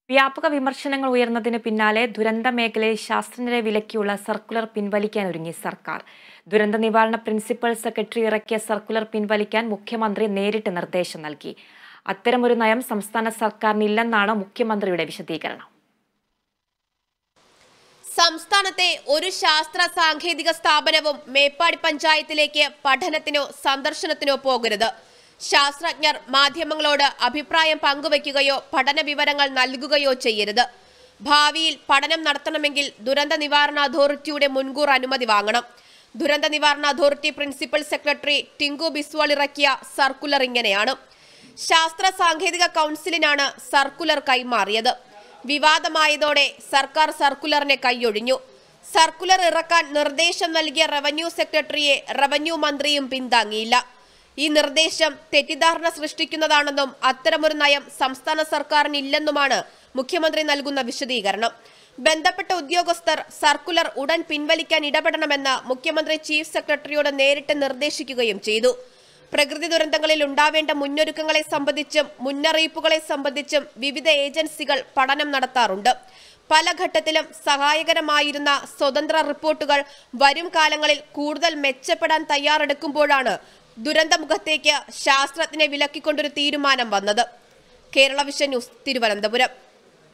വ്യാപക വിമർശനങ്ങൾ ഉയർന്നതിന് പിന്നാലെ ദുരന്ത മേഖലയിൽ ശാസ്ത്രജ്ഞരെ വിലക്കിയുള്ള സർക്കുലർ പിൻവലിക്കാനൊരുങ്ങി സർക്കാർ ദുരന്ത നിവാരണ പ്രിൻസിപ്പൽ സെക്രട്ടറി ഇറക്കിയ സർക്കുലർ പിൻവലിക്കാൻ മുഖ്യമന്ത്രി നേരിട്ട് നിർദ്ദേശം നൽകി അത്തരമൊരു നയം സംസ്ഥാന സർക്കാരിനില്ലെന്നാണ് മുഖ്യമന്ത്രിയുടെ വിശദീകരണം സംസ്ഥാനത്തെ ഒരു ശാസ്ത്ര സാങ്കേതിക സ്ഥാപനവും മേപ്പാടി പഞ്ചായത്തിലേക്ക് പഠനത്തിനോ സന്ദർശനത്തിനോ പോകരുത് ശാസ്ത്രജ്ഞർ മാധ്യമങ്ങളോട് അഭിപ്രായം പങ്കുവയ്ക്കുകയോ പഠന വിവരങ്ങൾ നൽകുകയോ ചെയ്യരുത് ഭാവിയിൽ പഠനം നടത്തണമെങ്കിൽ ദുരന്ത നിവാരണ അതോറിറ്റിയുടെ മുൻകൂർ അനുമതി വാങ്ങണം ദുരന്ത നിവാരണ authority principal secretary Tinku Biswal ഇറക്കിയ സർക്കുലർ ഇങ്ങനെയാണ് ശാസ്ത്ര സാങ്കേതിക കൗൺസിലിനാണ് സർക്കുലർ കൈമാറിയത് വിവാദമായതോടെ സർക്കാർ സർക്കുലറിനെ കൈയൊഴിഞ്ഞു സർക്കുലർ ഇറക്കാൻ നിർദ്ദേശം നൽകിയ റവന്യൂ സെക്രട്ടറിയെ റവന്യൂ മന്ത്രിയും പിന്താങ്ങിയില്ല ഈ നിർദ്ദേശം തെറ്റിദ്ധാരണ സൃഷ്ടിക്കുന്നതാണെന്നും അത്തരമൊരു നയം സംസ്ഥാന സർക്കാരിനില്ലെന്നുമാണ് മുഖ്യമന്ത്രി നൽകുന്ന വിശദീകരണം ബന്ധപ്പെട്ട ഉദ്യോഗസ്ഥർ സർക്കുലർ ഉടൻ പിൻവലിക്കാൻ ഇടപെടണമെന്ന് മുഖ്യമന്ത്രി ചീഫ് സെക്രട്ടറിയോട് നേരിട്ട് നിർദ്ദേശിക്കുകയും ചെയ്തു പ്രകൃതി ദുരന്തങ്ങളിൽ ഉണ്ടാവേണ്ട മുന്നൊരുക്കങ്ങളെ സംബന്ധിച്ചും മുന്നറിയിപ്പുകളെ സംബന്ധിച്ചും വിവിധ ഏജൻസികൾ പഠനം നടത്താറുണ്ട് പല ഘട്ടത്തിലും സഹായകരമായിരുന്ന സ്വതന്ത്ര റിപ്പോർട്ടുകൾ വരും കാലങ്ങളിൽ കൂടുതൽ മെച്ചപ്പെടാൻ തയ്യാറെടുക്കുമ്പോഴാണ് ദുരന്തമുഖത്തേക്ക് ശാസ്ത്രജ്ഞനെ വിലക്കിക്കൊണ്ടൊരു തീരുമാനം വന്നത് കേരള വിഷൻ ന്യൂസ് തിരുവനന്തപുരം